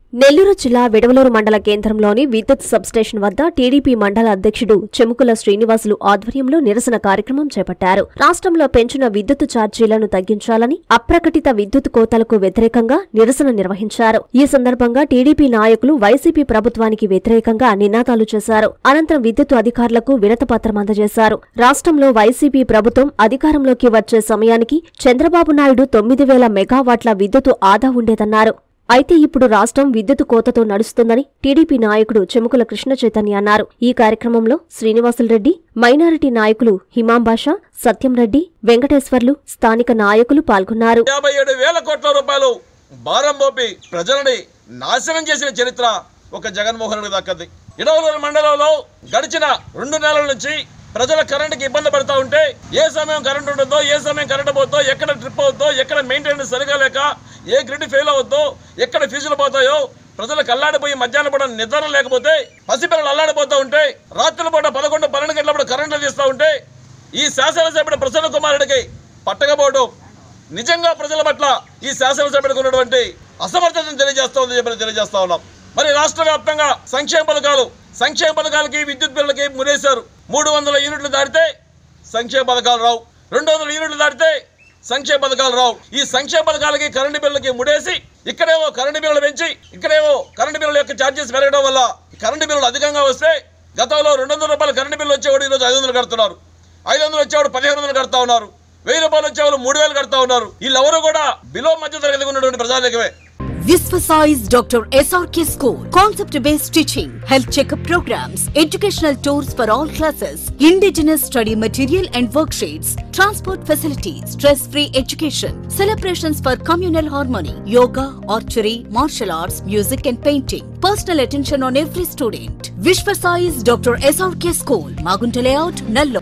నెల్లూరు జిల్లా విడవలూరు మండల కేంద్రంలోని విద్యుత్ సబ్స్టేషన్ వద్ద టీడీపీ మండల అధ్యక్షుడు చెముకుల శ్రీనివాసులు ఆధ్వర్యంలో నిరసన కార్యక్రమం చేపట్టారు రాష్ట్రంలో పెంచిన విద్యుత్ ఛార్జీలను తగ్గించాలని అప్రకటిత విద్యుత్ కోతలకు వ్యతిరేకంగా నిరసన నిర్వహించారు ఈ సందర్భంగా టీడీపీ నాయకులు వైసీపీ ప్రభుత్వానికి వ్యతిరేకంగా నినాదాలు చేశారు అనంతరం విద్యుత్ అధికారులకు వినతపత్రం అందజేశారు రాష్ట్రంలో వైసీపీ ప్రభుత్వం అధికారంలోకి వచ్చే సమయానికి చంద్రబాబు నాయుడు తొమ్మిది వేల మెగావాట్ల విద్యుత్ ఆదా ఉండేదన్నారు అయితే ఇప్పుడు రాష్ట్రం విద్యుత్ కోతతో నడుస్తుందని టీడీపీ నాయకుడు చెముకుల కృష్ణ చైతన్య అన్నారు ఈ కార్యక్రమంలో శ్రీనివాసులరెడ్డి మైనారిటీ నాయకులు హిమాం బాషా సత్యం రెడ్డి వెంకటేశ్వర్లు స్థానిక నాయకులు పాల్గొన్నారు యాభై ఏడు వేల కోట్ల రూపాయలు భారం మోపి ప్రజలని నాశనం చేసిన చరిత్ర ఒక జగన్మోహన్ రెడ్డి దక్కది ఇడవలూరు మండలంలో గడిచిన రెండు నెలల నుంచి ప్రజల కరెంటుకి ఇబ్బంది పడతా ఉంటే ఏ సమయం కరెంట్ ఉంటుందో ఏ సమయం కరెంట్ పోతుందో ఎక్కడ ట్రిప్ అవుతుందో ఎక్కడ మెయింటెనెన్స్ సరిగా లేక ఏ గ్రిడ్ ఫెయిల్ అవుద్దో ఎక్కడ ఫీజులు పోతాయో ప్రజలకు అల్లాడిపోయి మధ్యాహ్నం పూట నిద్ర లేకపోతే పసిపిల్లలు అల్లాడిపోతూ ఉంటే రాత్రుల పూట పదకొండు పన్నెండు గంటలప్పుడు కరెంట్లు తీస్తూ ఉంటే ఈ శాసనసభ్యుడు ప్రసన్న కుమారుడికి పట్టకపోవడం నిజంగా ప్రజల పట్ల ఈ శాసనసభ్యుడికి ఉన్నటువంటి అసమర్థతను తెలియజేస్తోంది చెప్పి తెలియజేస్తా ఉన్నాం మరి రాష్ట్ర వ్యాప్తంగా సంక్షేమ పథకాలు సంక్షేమ పథకాలకి విద్యుత్ బిల్లులకి మురేశారు మూడు వందల యూనిట్లు దాటితే సంక్షేమ పథకాలు రావు రెండు వందల యూనిట్లు దాటితే సంక్షేమ పథకాలు రావు ఈ సంక్షేమ పథకాలకి కరెంటు బిల్లులకి ముడేసి ఇక్కడేమో కరెంటు బిల్లులు పెంచి ఇక్కడేమో కరెంటు బిల్లుల యొక్క ఛార్జెస్ పెరగడం వల్ల కరెంటు బిల్లులు అధికంగా వస్తే గతంలో రెండు వందల రూపాయలు కరెంటు బిల్లు వచ్చేవాడు ఈరోజు ఐదు వందలు కడుతున్నారు ఐదు వందలు వచ్చేవాడు పదిహేను వందలు కడతా ఉన్నారు వెయ్యి రూపాయలు వచ్చేవాళ్ళు మూడు వేలు కడతా ఉన్నారు వీళ్ళెవరు కూడా బిలో మధ్య తరగతి ఉన్నటువంటి ప్రజానికమే Visvasize Dr. SRK School. Concept based teaching, health checkup programs, educational tours for all classes, indigenous study material and worksheets, transport facilities, stress free education, celebrations for communal harmony, yoga, archery, martial arts, music and painting. Personal attention on every student. Visvasize Dr. SRK School. Magunta Layout, Nallo.